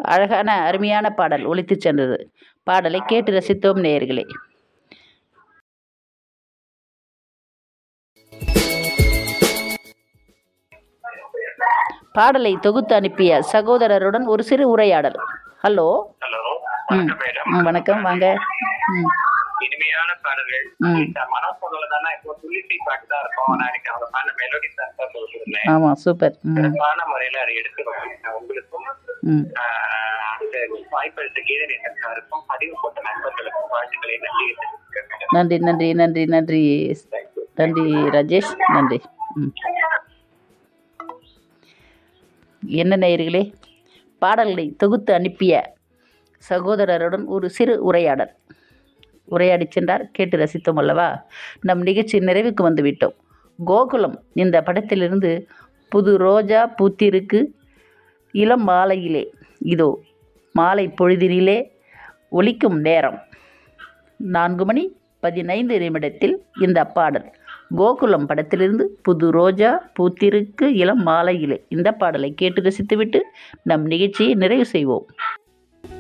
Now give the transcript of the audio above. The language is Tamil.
அழகான அருமையான பாடல் ஒலித்துச் சென்றது பாடலை கேட்டு ரசித்தோம் நேயர்களே பாடலை தொகுத்து அனுப்பிய சகோதரருடன் ஒரு சிறு உரையாடல் ஹலோ ஹலோ ம் வணக்கம் மேடம் ம், வணக்கம் வாங்க ம் இனிமையான பாடல்கள் ம். இந்த மனசொல்ல தானே இப்போ துளிசி பாட்டு தான் இருக்கும் நான் எனக்கு அவங்க பாடின மெலோடி தான் தான் சொல்லிருந்தேன் ஆமாம் சூப்பர் ம் சிறப்பான முறையில அதை எடுத்துக்கணும் நான் உங்களுக்கும் ம் ஆஹ், அந்த வாய்ப்பளித்த கீதனை சர்க்காருக்கும் பதிவு போட்ட நண்பர்களுக்கும் வாழ்த்துக்களை நன்றி தெரிவித்துக்கிறேன். நன்றி நன்றி நன்றி நன்றி நன்றி ராஜேஷ் நன்றி ம் என்ன நேயர்களே பாடல்களை தொகுத்து அனுப்பிய சகோதரருடன் ஒரு சிறு உரையாடல் உரையாடி சென்றார் கேட்டு ரசித்தோம் அல்லவா நம் நிகழ்ச்சி நிறைவுக்கு வந்து விட்டோம் கோகுலம் இந்த படத்திலிருந்து புது ரோஜா பூத்திருக்கு இளம் மாலையிலே இதோ மாலை பொழுதினிலே ஒலிக்கும் நேரம் நான்கு மணி பதினைந்து நிமிடத்தில் இந்த பாடல் கோகுலம் படத்திலிருந்து புது ரோஜா பூத்திருக்கு இளம் மாலையிலே இந்த பாடலை கேட்டு ரசித்துவிட்டு நம் நிகழ்ச்சியை நிறைவு செய்வோம்